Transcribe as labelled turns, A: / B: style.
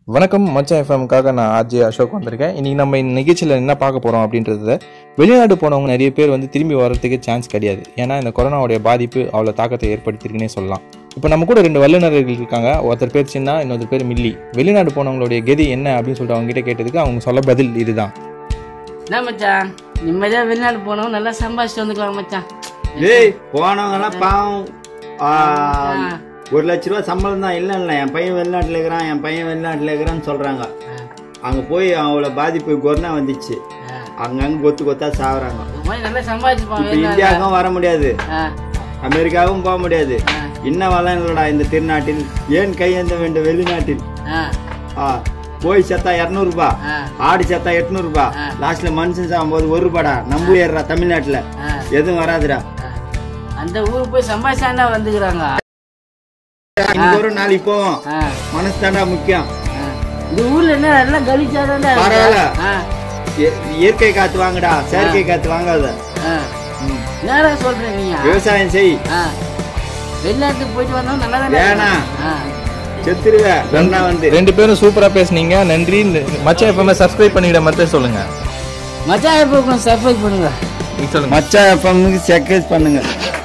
A: வணக்கம் மச்சான் எஃப்எம்காக நான் ஆர்ஜே அசோக் வந்திருக்கேன் இன்னைக்கு நம்ம இந்த நிகழ்ச்சியில் என்ன பார்க்க போகிறோம் அப்படின்றத வெளிநாடு போனவங்க நிறைய பேர் வந்து திரும்பி வர்றதுக்கு சான்ஸ் கிடையாது ஏன்னா இந்த கொரோனாவுடைய பாதிப்பு அவ்வளோ தாக்கத்தை ஏற்படுத்தியிருக்குன்னே சொல்லலாம் இப்போ நம்ம கூட ரெண்டு வல்லுநர்கள் இருக்காங்க ஒருத்தர் பேர் சின்ன இன்னொருத்தர் பேர் மில்லி வெளிநாடு போனவங்களுடைய கதி என்ன அப்படின்னு சொல்லிட்டு அவங்க கிட்ட கேட்டதுக்கு அவங்க சொல்ல பதில் இதுதான்
B: என்ன மச்சான் நிம்மதியா வெளிநாடு போனோம் நல்லா சம்பாதிச்சுட்டு வந்துக்கலாம் மச்சான்
C: டேய் போனவங்க எல்லாம் பாவம் ஆ, ஒரு லட்ச ரூபா சம்பளம் தான் இல்லை இல்லை என் பையன் வெளிநாட்டில் இருக்கிறான் என் பையன் வெளிநாட்டில் இருக்கிறான்னு சொல்றாங்க அங்க போய் அவங்கள பாதிப்பு கொரோனா வந்துச்சு அங்கங்க கொத்து கொத்தா சாகுறாங்க
B: இந்த மாதிரி நல்லா சம்பாதிச்சுப்பான்
C: இப்ப இந்தியாவுக்கும் வர முடியாது
B: ஆ,
C: அமெரிக்காவும் போக முடியாது இன்னும் வளம் இல்லடா இந்த திருநாட்டில் ஏன் கையேந்த வேண்டும் வெளிநாட்டில்
B: ஆ,
C: ஆ, போய் செத்தா இரநூறுபா
B: ஆ,
C: ஆடு செத்தா எட்நூறுபா லாஸ்ட்ல மனுஷன் சாகும்போது ஒரு ரூபாடா நம்பு ஏறுறா தமிழ்நாட்டுல
B: ஆ,
C: எதுவும் வராதுடா
B: ஆ. அந்த ஊருக்கு போய் சம்பாதிச்சாண்டா வந்துக்கிறாங்க
C: இன்னைக்கு ஒரு நாளைக்கு போவோம்
B: ஆ,
C: மனசு தாண்டா முக்கியம்
B: ஆ. இந்த ஊர்ல என்ன எல்லாம் கழிச்சாதான்டா இருக்கு.
C: பரவாயில்ல.
B: ஆ,
C: இய- இயற்கை காத்து வாங்கடா செயற்கை காத்து வாங்காத
B: ஆ. நேரா சொல்றேன் நீங்க
C: விவசாயம் செய்
B: ஆ. வெளிநாட்டுக்கு போயிட்டு வந்தோம் நல்லா தானே
C: வேணாம்.
B: ஆ.
C: செத்துருவ வெண்ணா வந்து
A: ரெண்டு பேரும் சூப்பராக பேசுனீங்க நன்றி மச்சான் எஃப்எம் சப்ஸ்கிரைப் பண்ணிவிட மட்டும் சொல்லுங்கள்
B: மச்சான் எப்போ கொஞ்சம் சர்ப்ரைஸ் பண்ணுங்க
A: நீங்கள் சொல்லுங்கள்
C: மச்சா எஃப்எம்க்கு செக்கேஸ் பண்ணுங்க